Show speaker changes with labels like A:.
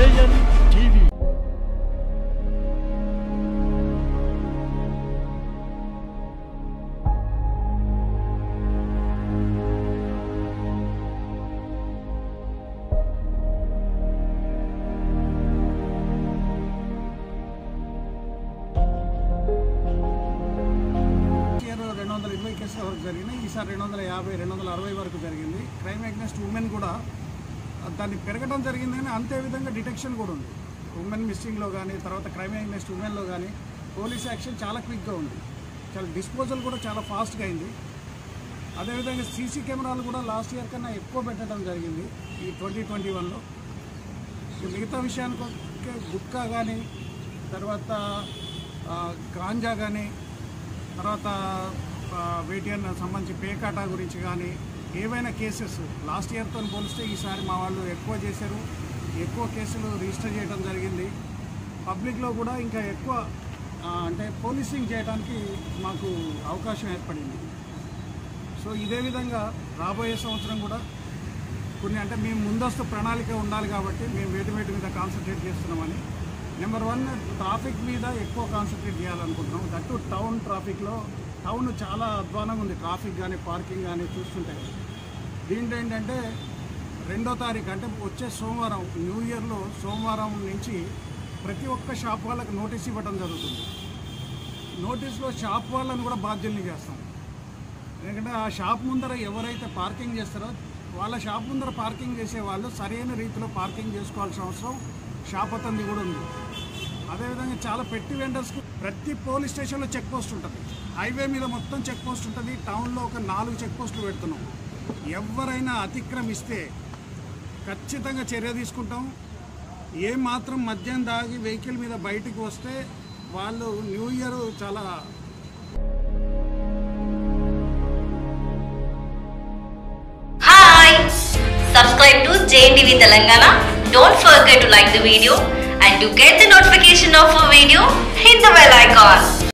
A: JN TV
B: year రెండు వందల ఇరవై కేసుల వరకు జరిగినాయి ఈసారి రెండు వందల యాభై రెండు వందల అరవై వరకు జరిగింది క్రైమ్ అగెన్స్ట్ ఉమెన్ కూడా దాన్ని పెరగడం జరిగింది కానీ అంతే విధంగా డిటెక్షన్ కూడా ఉంది ఉమెన్ మిస్సింగ్లో కానీ తర్వాత క్రైమ్ అగెన్స్ట్ ఉమెన్లో కానీ పోలీస్ యాక్షన్ చాలా క్విక్గా ఉంది చాలా డిస్పోజల్ కూడా చాలా ఫాస్ట్గా అయింది అదేవిధంగా సీసీ కెమెరాలు కూడా లాస్ట్ ఇయర్ కన్నా ఎక్కువ పెట్టడం జరిగింది ఈ ట్వంటీ ట్వంటీ వన్లో మిగతా విషయానికి వస్తే గుట్కా కానీ తర్వాత ఆ, గాంజా కానీ తర్వాత ఆ, వేటియన్ సంబంధించి పేకాటా గురించి కానీ ఏవైనా కేసెస్ లాస్ట్ ఇయర్తో పోలిస్తే ఈసారి మా వాళ్ళు ఎక్కువ చేశారు ఎక్కువ కేసులు రిజిస్టర్ చేయడం జరిగింది పబ్లిక్లో కూడా ఇంకా ఎక్కువ ఆ, అంటే పోలీసింగ్ చేయడానికి మాకు అవకాశం ఏర్పడింది సో ఇదే విధంగా రాబోయే సంవత్సరం కూడా కొన్ని అంటే మేము ముందస్తు ప్రణాళిక ఉండాలి కాబట్టి మేము వేటి వేటి మీద కాన్సన్ట్రేట్ చేస్తున్నామని నెంబర్ వన్ ట్రాఫిక్ మీద ఎక్కువ కాన్సన్ట్రేట్ చేయాలనుకుంటున్నాం దట్టు టౌన్ ట్రాఫిక్లో టౌన్ చాలా అధ్వానంగా ఉంది ట్రాఫిక్ కానీ పార్కింగ్ కానీ చూస్తుంటే దీంట్లో ఏంటంటే రెండో తారీఖు అంటే వచ్చే సోమవారం న్యూ ఇయర్లో సోమవారం నుంచి ప్రతి ఒక్క షాప్ వాళ్ళకి నోటీస్ ఇవ్వడం జరుగుతుంది నోటీస్లో షాప్ వాళ్ళని కూడా బాధ్యుల్ని చేస్తాం ఎందుకంటే ఆ షాప్ ముందర ఎవరైతే పార్కింగ్ చేస్తారో వాళ్ళ షాప్ ముందర పార్కింగ్ చేసే వాళ్ళు సరైన రీతిలో పార్కింగ్ చేసుకోవాల్సిన అవసరం షాప్ అతనిది కూడా ఉంది అదేవిధంగా చాలా పెట్టి వెండర్స్కి ప్రతి పోలీస్ స్టేషన్లో చెక్ పోస్ట్ ఉంటుంది హైవే మీద మొత్తం చెక్ పోస్ట్ ఉంటుంది టౌన్లో ఒక నాలుగు చెక్ పోస్టులు పెడుతున్నాం ఎవరైనా అతిక్రమిస్తే ఖచ్చితంగా చర్య తీసుకుంటాం ఏ మాత్రం మద్యం దాగి వెహికల్ మీద బయటికి వస్తే వాళ్ళు న్యూ ఇయర్ చాలా
C: Hi! Subscribe to JNTV Telangana. Don't forget to like the video and to get the notification of a video, hit the bell icon.